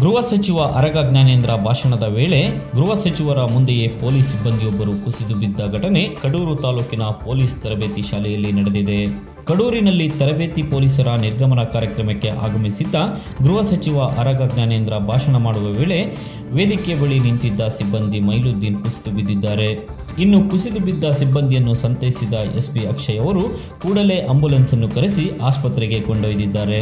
ಗೃಹ ಸಚಿವ ಅರಗ ಜ್ಞಾನೇಂದ್ರ ಭಾಷಣದ ವೇಳೆ ಗೃಹ ಸಚಿವರ ಮುಂದೆಯೇ ಪೊಲೀಸ್ ಸಿಬ್ಬಂದಿಯೊಬ್ಬರು ಕುಸಿದು ಬಿದ್ದ ಘಟನೆ ಕಡೂರು ತಾಲೂಕಿನ ಪೊಲೀಸ್ ತರಬೇತಿ ಶಾಲೆಯಲ್ಲಿ ನಡೆದಿದೆ ಕಡೂರಿನಲ್ಲಿ ತರಬೇತಿ ಪೊಲೀಸರ ನಿರ್ಗಮನ ಕಾರ್ಯಕ್ರಮಕ್ಕೆ ಆಗಮಿಸಿದ್ದ ಗೃಹ ಸಚಿವ ಅರಗ ಜ್ಞಾನೇಂದ್ರ ಭಾಷಣ ಮಾಡುವ ವೇಳೆ ವೇದಿಕೆ ಬಳಿ ನಿಂತಿದ್ದ ಸಿಬ್ಬಂದಿ ಮೈಲುದ್ದೀನ್ ಕುಸಿದು ಬಿದ್ದಿದ್ದಾರೆ ಇನ್ನು ಕುಸಿದು ಬಿದ್ದ ಸಿಬ್ಬಂದಿಯನ್ನು ಸಂತೈಸಿದ ಎಸ್ಪಿ ಅಕ್ಷಯ್ ಅವರು ಕೂಡಲೇ ಆಂಬ್ಯುಲೆನ್ಸ್ ಅನ್ನು ಕರೆಸಿ ಆಸ್ಪತ್ರೆಗೆ ಕೊಂಡೊಯ್ದಿದ್ದಾರೆ